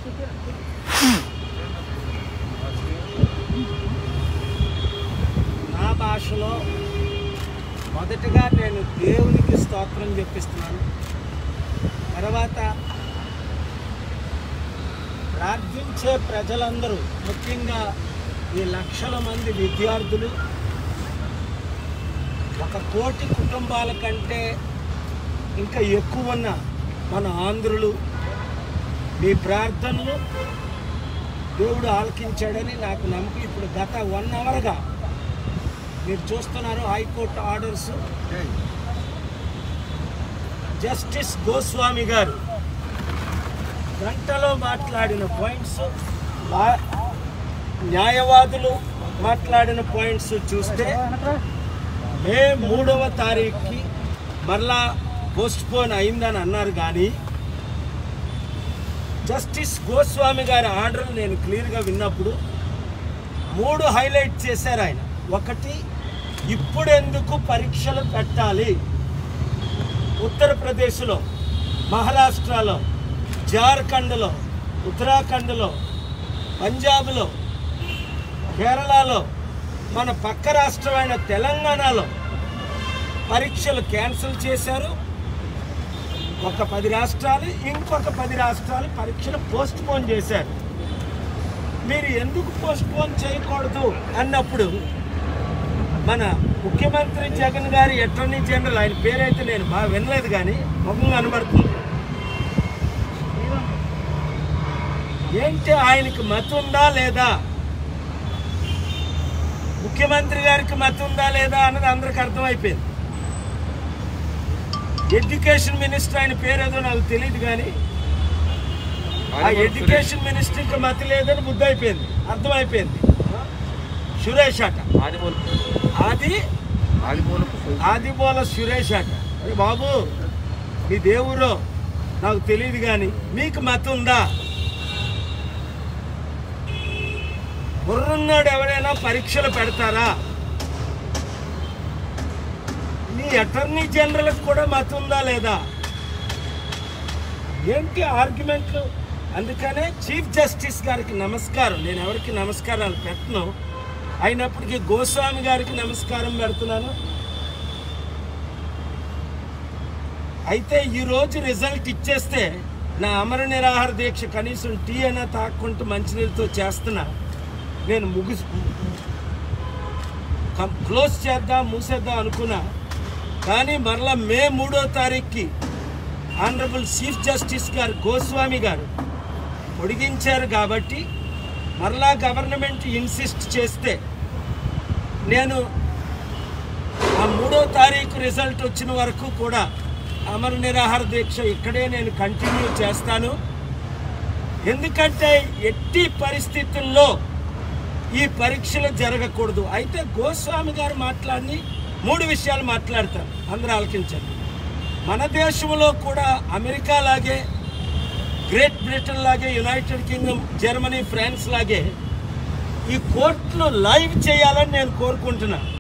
నా భాషలో మొదటగా నేను దేవునికి స్తోత్రం చెప్పిస్తున్నాను తర్వాత ప్రార్థించే ప్రజలందరూ ముఖ్యంగా ఈ లక్షల మంది విద్యార్థులు ఒక కోటి కుటుంబాల కంటే ఇంకా ఎక్కువ ఉన్న మన ఆంధ్రులు మీ ప్రార్థనలు దేవుడు ఆలకించాడని నాకు నమ్మకం ఇప్పుడు గత వన్ అవర్గా మీరు చూస్తున్నారు హైకోర్టు ఆర్డర్స్ జస్టిస్ గోస్వామి గారు గంటలో మాట్లాడిన పాయింట్స్ న్యాయవాదులు మాట్లాడిన పాయింట్స్ చూస్తే మే మూడవ తారీఖుకి మరలా పోస్ట్ పోన్ అయిందని అన్నారు కానీ జస్టిస్ గోస్వామి గారి ఆర్డర్ నేను క్లియర్గా విన్నప్పుడు మూడు హైలైట్ చేశారు ఆయన ఒకటి ఇప్పుడెందుకు పరీక్షలు పెట్టాలి ఉత్తరప్రదేశ్లో మహారాష్ట్రలో జార్ఖండ్లో ఉత్తరాఖండ్లో పంజాబ్లో కేరళలో మన పక్క రాష్ట్రమైన తెలంగాణలో పరీక్షలు క్యాన్సిల్ చేశారు ఒక పది రాష్ట్రాలు ఇంకొక పది రాష్ట్రాలు పరీక్షలు పోస్ట్ పోన్ చేశారు మీరు ఎందుకు పోస్ట్ పోన్ చేయకూడదు అన్నప్పుడు మన ముఖ్యమంత్రి జగన్ గారి అటార్నీ జనరల్ ఆయన పేరైతే నేను బాగా వినలేదు కానీ ముఖం కనబడుతుంది ఏంటి ఆయనకి మతి ఉందా లేదా ముఖ్యమంత్రి గారికి మతి ఉందా లేదా అన్నది అందరికి అర్థమైపోయింది ఎడ్యుకేషన్ మినిస్టర్ ఆయన పేరేదో నాకు తెలియదు కానీ ఆ ఎడ్యుకేషన్ మినిస్టర్కి మతి లేదని బుద్ధి అయిపోయింది అర్థమైపోయింది సురేష్ అట అది ఆదిమూల సురేష్ అట అరే బాబు మీ దేవుడు నాకు తెలియదు కానీ మీకు మతి ఉందా బుర్రున్నాడు ఎవరైనా పరీక్షలు పెడతారా మీ అటార్నీ జనరల్కి కూడా మతి ఉందా లేదా ఏంటి ఆర్గ్యుమెంట్లు అందుకనే చీఫ్ జస్టిస్ గారికి నమస్కారం నేను ఎవరికి నమస్కారాలు పెట్టను అయినప్పటికీ గోస్వామి గారికి నమస్కారం పెడుతున్నాను అయితే ఈరోజు రిజల్ట్ ఇచ్చేస్తే నా అమర నిరాహార దీక్ష కనీసం టీ అయినా తాక్కుంటూ మంచినీళ్ళతో చేస్తున్నా నేను ముగిసి కం- క్లోజ్ చేద్దాం మూసేద్దాం అనుకున్నా కానీ మరలా మే మూడో తారీఖుకి ఆనరబుల్ చీఫ్ జస్టిస్ గారు గోస్వామి గారు పొడిగించారు కాబట్టి మరలా గవర్నమెంట్ ఇన్సిస్ట్ చేస్తే నేను ఆ మూడో తారీఖు రిజల్ట్ వచ్చిన వరకు కూడా అమర నిరాహార దీక్ష ఇక్కడే నేను కంటిన్యూ చేస్తాను ఎందుకంటే ఎట్టి పరిస్థితుల్లో ఈ పరీక్షలు జరగకూడదు అయితే గోస్వామి గారు మాట్లాడి మూడు విషయాలు మాట్లాడతారు అందరూ ఆలకించండి మన దేశంలో కూడా అమెరికా లాగే గ్రేట్ బ్రిటన్ లాగే యునైటెడ్ కింగ్డమ్ జర్మనీ ఫ్రాన్స్ లాగే ఈ కోర్టులు లైవ్ చేయాలని నేను కోరుకుంటున్నాను